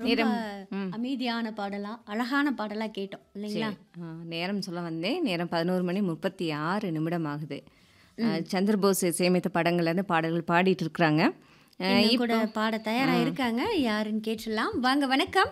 ரொம்ப நேரம் ம். அமைதியான பாடலா அழகான பாடலா கேட்டோம் இல்லைங்களா ஆ, நேரம் சொல்ல வந்தேன் நேரம் பதினோரு மணி முப்பத்தி ஆறு நிமிடம் ஆகுது ஆ, சந்திரபோஸ் இசையமைத்த படங்கள்ல இருந்து பாடல்கள் பாடிட்டு இருக்கிறாங்க ஆ, இன்னும் இப்போ கூட பாட தயாரா இருக்காங்க யாருன்னு கேட்டுடலாம் வாங்க வணக்கம்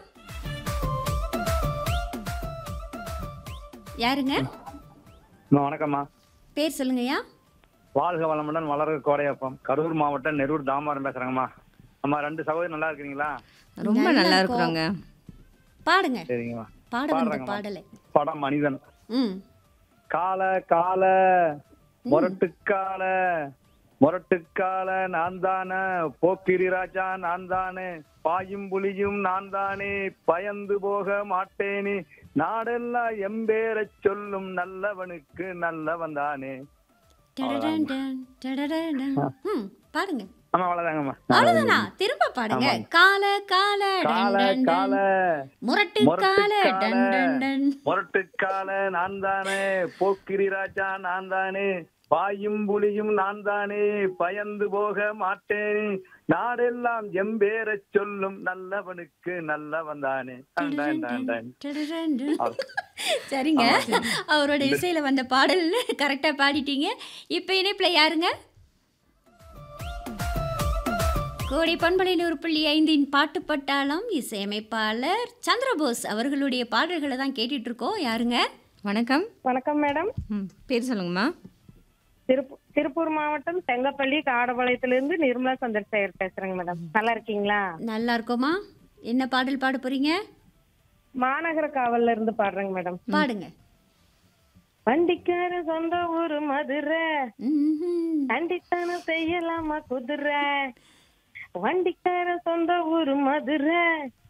யாருங்க அம்மா, வணக்கம்மா பேர் சொல்லுங்கய்யா வாழ்க வளமுடன் வளர்க கோடையப்பம் கரூர் மாவட்டம் நெரூர் தாமாரம் பேசுறேங்கம்மா அம்மா ரெண்டு சகோதரி நல்லா இருக்கிறீங்களா ரொம்ப நல்லா நல்லா இருக்கோம். இருக்கிறோங்க பாடுங்க சரிங்கம்மா பாட வந்த பாடுறேங்கம்மா. பாடலை படம் மனிதன் ம் கால கால முரட்டுக்கால முரட்டுக்கால நான் தானே போக்கிரி ராஜா நான் தானே பாயும் புலியும் நான் தானே பயந்து போக மாட்டேனே நாடெல்லாம் எம்பேரச் சொல்லும் நல்லவனுக்கு நல்லவன் தானே டடடன் டன், டடடன் டன். ம் பாடுங்க ஆமா அவ்வளவுதாங்கம்மா அவ்வளவுதானா திரும்ப பாடுங்க கால கால டன் கால டன் கால டன். முரட்டு கால டன் டன் டன் முரட்டுக்கால நான் தானே போக்கிரி ராஜா நான் தானே பாயும் புலியும் நான் தானே பயந்து போக மாட்டேனே நாடெல்லாம் எம்பேரச் சொல்லும் நல்லவனுக்கு நல்லவன் தானே டன் டன் டன் டன். டடடன் டன். சரிங்க அவரோட இசையில வந்த பாடல் கரெக்டா பாடிட்டீங்க இப்ப இணைப்புல யாருங்க கோடை பண்பலை நூறு புள்ளி ஐந்தின் பாட்டு பட்டாளம் இசையமைப்பாளர் சந்திரபோஸ் அவர்களுடைய பாடல்களை தான் கேட்டுட்டு இருக்கோம் யாருங்க வணக்கம் வணக்கம் மேடம் ம் பேர் சொல்லுங்கம்மா திருப்பூர் திருப்பூர் மாவட்டம் செங்கப்பள்ளி காடபாளையத்திலிருந்து நிர்மலா சந்திரசேகர் பேசுறேங்க மேடம் நல்லா இருக்கீங்களா நல்லா இருக்கோமா என்ன பாடல் பாட போறீங்க மாநகர காவல்ல இருந்து பாடுறேங்க மேடம் பாடுங்க வண்டிக்கார சொந்த ஊரு மதுரை ம்ஹும். கண்டித்தனம் செய்யலாமா குதிரை வண்டிக்கார சொந்த ஊரு மதுரை